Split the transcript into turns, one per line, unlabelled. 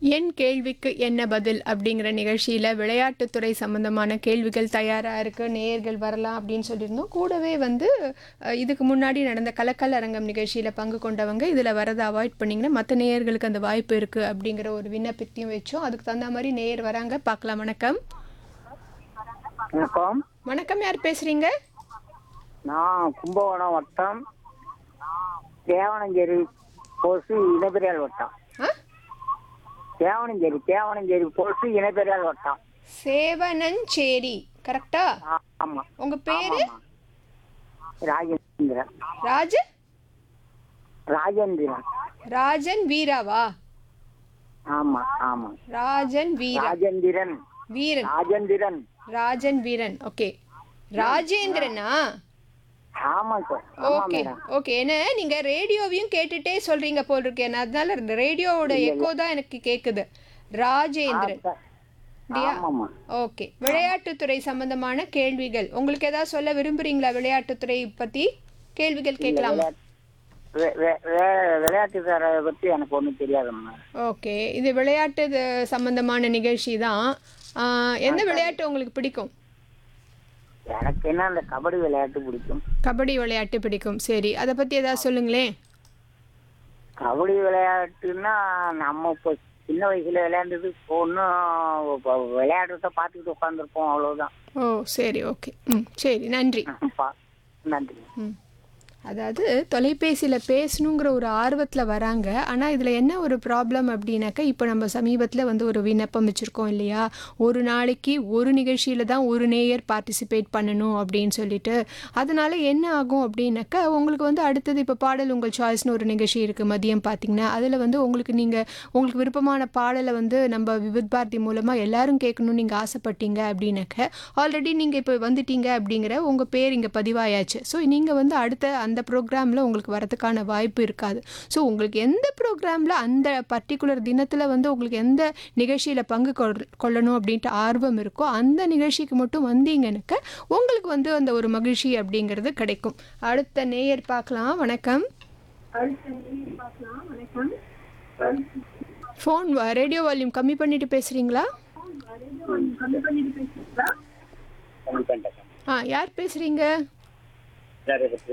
என் கேள்விக்கு என்ன பதில் அப்படிங்கிற நிகழ்ச்சியில் விளையாட்டுத்துறை சம்பந்தமான கேள்விகள் தயாராக இருக்கு நேயர்கள் வரலாம் அப்படின்னு சொல்லியிருந்தோம் கூடவே வந்து அஹ், இதுக்கு முன்னாடி நடந்த கலக்கல் அரங்கம் நிகழ்ச்சியில் பங்கு கொண்டவங்க இதில் வரதை அவாய்ட் பண்ணிங்கன்னா மற்ற நேயர்களுக்கு அந்த வாய்ப்பு இருக்குது அப்படிங்கிற ஒரு விண்ணப்பத்தையும் வச்சோம் அதுக்கு தகுந்த மாதிரி நேயர் வராங்க பார்க்கலாம் வணக்கம்
வணக்கம்
வணக்கம் யார் பேசுகிறீங்க
நான் கும்பகோணம் வட்டம் தேவனஞ்சேரி போசு இனப்பெரியால் வட்டம்
ஆ
தேவனஞ்சேரி தேவனஞ்சேரி போசு இனப்பெரியால் வட்டம்
சேவனஞ்சேரி கரெக்டா
ஆ, ஆமா
உங்கள் பேர்
ஆமா. ராஜேந்திரன்
ராஜ
ராஜேந்திரன்
ராஜன் வீராவா
ஆமா ஆமா
ராஜன் வீரா
ராஜேந்திரன்
வீரன்
ராஜேந்திரன்
ராஜன் வீரன் ஓகே ராஜேந்திரனா
ஆமா சார் ஆமா
ஓகே
மேடம்
ஓகே என்ன நீங்க ரேடியோவையும் கேட்டுட்டே சொல்றீங்க போல் இருக்கேன் நான் அதனால இந்த ரேடியோவோட எக்கோ தான் எனக்கு கேக்குது ராஜேந்திரன்
சார்.
அப்படியா
ஆமாம்மா
ஓகே விளையாட்டுத்துறை சம்பந்தமான கேள்விகள் உங்களுக்கு ஏதாவது சொல்ல விரும்புறீங்களா விளையாட்டுத்துறை பத்தி கேள்விகள் கேட்கலாமா
வே- வே- வே- விளையாட்டுக்கார பத்தி எனக்கு ஒண்ணும் தெரியாதும்மா
ஓகே இது விளையாட்டு இது சம்பந்தமான நிகழ்ச்சி தான் ஆஹ், எந்த விளையாட்டு உங்களுக்கு பிடிக்கும்
எனக்கு என்ன அந்த கபடி விளையாட்டு பிடிக்கும்
கபடி விளையாட்டு பிடிக்கும் சரி அதை பத்தி ஏதாவது சொல்லுங்களேன்
கபடி விளையாட்டுன்னா நம்ம இப்போ சின்ன வயசுல விளையாண்டது இப்போ ஒன்றும் விளையாடுறத பார்த்துக்கிட்டு உட்காந்துருப்போம் அவ்வளவுதான்
ஓ சரி ஓகே ம் சரி நன்றி
பா- நன்றி
ம் அதாவது தொலைபேசியில் பேசணுங்கிற ஒரு ஆர்வத்தில் வராங்க ஆனால் இதில் என்ன ஒரு ப்ராப்ளம் அப்படின்னாக்கா இப்போ நம்ம சமீபத்தில் வந்து ஒரு விண்ணப்பம் வச்சுருக்கோம் இல்லையா ஒரு நாளைக்கு ஒரு நிகழ்ச்சியில் தான் ஒரு நேயர் பார்ட்டிசிபேட் பண்ணணும் அப்படின்னு சொல்லிட்டு அதனால என்ன ஆகும் அப்படின்னாக்கா உங்களுக்கு வந்து அடுத்தது இப்போ பாடல் உங்கள் சாய்ஸ்னு ஒரு நிகழ்ச்சி இருக்குது மதியம் பார்த்தீங்கன்னா அதில் வந்து உங்களுக்கு நீங்கள் உங்களுக்கு விருப்பமான பாடலை வந்து நம்ம விவித் பாரதி மூலமாக எல்லாரும் கேட்கணும்னு நீங்கள் ஆசைப்பட்டீங்க அப்படின்னாக்க ஆல்ரெடி நீங்கள் இப்போ வந்துட்டீங்க அப்படிங்கிற உங்கள் பேர் இங்கே பதிவாயாச்சு ஸோ நீங்கள் வந்து அடுத்த அந்த ப்ரோக்ராமில் உங்களுக்கு வரதுக்கான வாய்ப்பு இருக்காது ஸோ உங்களுக்கு எந்த ப்ரோக்ராமில் அந்த பர்டிகுலர் தினத்தில் வந்து உங்களுக்கு எந்த நிகழ்ச்சியில் பங்கு கொள்- கொள்ளணும் அப்படின்ட்டு ஆர்வம் இருக்கோ அந்த நிகழ்ச்சிக்கு மட்டும் வந்தீங்கன்னாக்க உங்களுக்கு வந்து அந்த ஒரு மகிழ்ச்சி அப்படிங்கிறது கிடைக்கும் அடுத்த நேயர் பார்க்கலாம் வணக்கம் ஃபோன் ரேடியோ வால்யூம் கம்மி பண்ணிட்டு பேசுகிறீங்களா ஆ யார் பேசுகிறீங்க